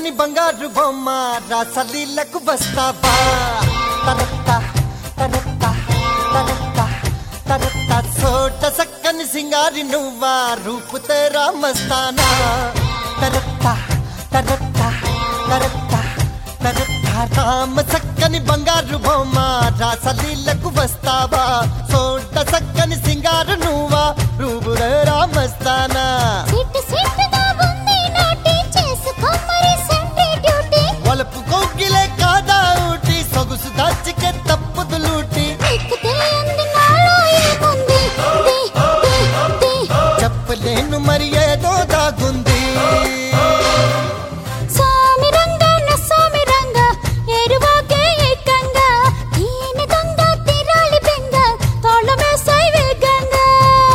సక్కని బంగారు బొమ్మ రాసలీలకు వస్తావా తరత్త తరత్త తరత్త తరత్త సోట సక్కని సింగారి నువ్వా రూపు తేరా మస్తానా తరత్త తరత్త తరత్త తరత్త రామ సక్కని బంగారు బొమ్మ రాసలీలకు వస్తావా సోట సక్కని సింగారు నువ్వా రూపు తేరా మస్తానా సిట్టు సిట్టుగా ఉంది నోటి చేసుకో మరి సండే డ్యూటీ వలపు కోకిలే కాదా ఊటి సొగుసు దాచికే తప్పుదు లూటి ఎక్కితే అంది నాలో ఏముంది ది, ది, ది. చెప్పలేను మరి ఏదో దాగుంది స్వామి రంగ నా స్వామి రంగ ఎరువాకే ఏకంగా దీని దొంగ తిరాలి బెంగ తోళ్ళమేసాయి వేగంగా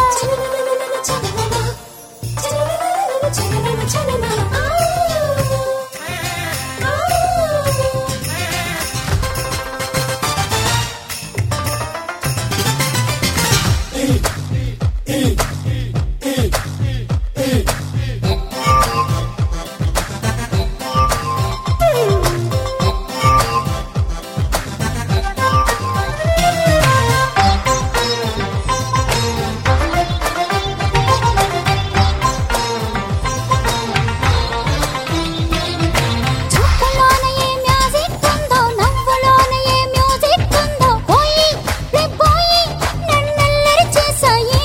చూపులోన ఏ మ్యూజిక్ ఉందో నవ్వులోన ఏ మ్యూజిక్ ఉందో పోయి రే పోయి నన్నల్లరి చేసాయి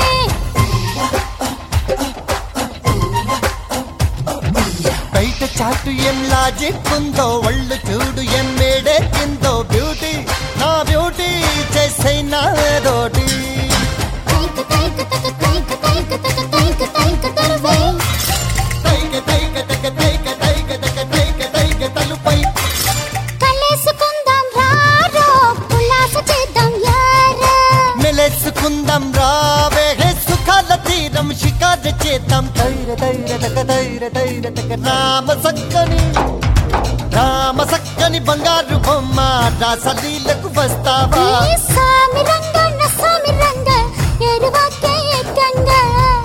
బయట చాటు ఏం లాజిక్ ఉందో ఒళ్ళు చూడు ఏం మేడెక్కిందో బ్యూటీ నా బ్యూటీ చేసే నాదోటి తైక తైక తక తైక తైక తక తైక తైక తరువే తైక తైక తక తైక తైక తక తైక తైక తలుపై కలేసుకుందాం రారో ఉల్లాస చేద్దాం యారా మెలెసుకుందాం రావే హే సుఖాల తీరం షికారు చేద్దాం తైర తైర తక తైర తైర తక రామ సక్కని రామ సక్కని బంగారు బొమ్మ రాసలీలకు వస్తావా ఈ సామి రంగ నా సామి రంగ ఎరువాకే ఏకంగా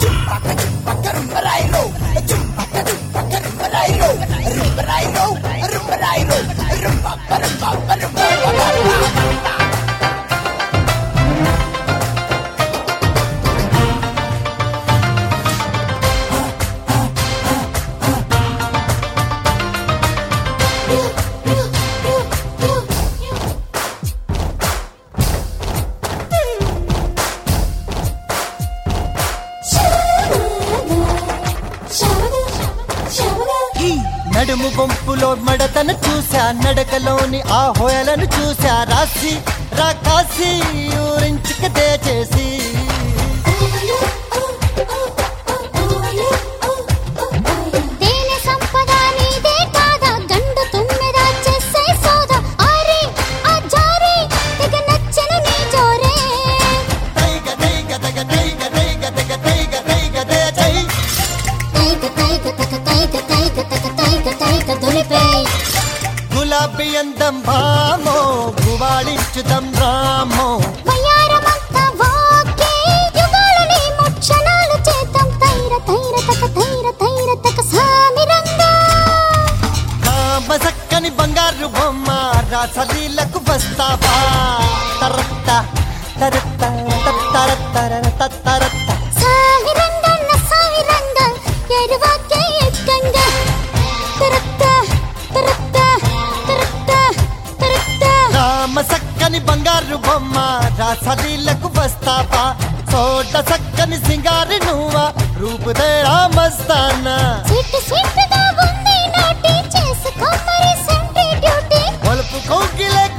ఈ నడుము వంపులో మడతను చూసా నడకలోని ఆ హోయలను చూసా రాసి రాకాసి ఊరించిక చేసి తేనె సంపద నీదే కాదా గండు తుమ్మెద చేసే సోదా ఆరే ఆ జారే తెగ నచ్చన నీ జోరే తైగ తైగ తగ తైగ తైగ తగ తైగ తైగ దే చై తైక తైక తక తైక తైక తక తైక తైక దులిపే గులాబీ అందం భామో గువాళించుదం రామో వయ్యారమంతా వాకే యుగాలని ముక్షణాలు చేద్దాం తైర తైర తక తైర తైర తక సామి రంగా రామ సక్కని బంగారు బొమ్మ రాసలీలకు వస్తావా తరత్త తరత్త తత్తరత్తర తత్తరత్త సామి రంగన్న సామి రంగ ఎరువాకే ఎక్కంగా తరత్త తరత్త తరత్త తరత్త రామ సక్కని బంగారు బొమ్మ రాసలీలకు వస్తావా చోట సక్కని సింగారి నువ్వా రూపుదే రామస్తానా సిట్టు సిట్టుగా ఉంది నోటి చేసుకో మరి సండే డ్యూటీ ఒలుపు కోకిలే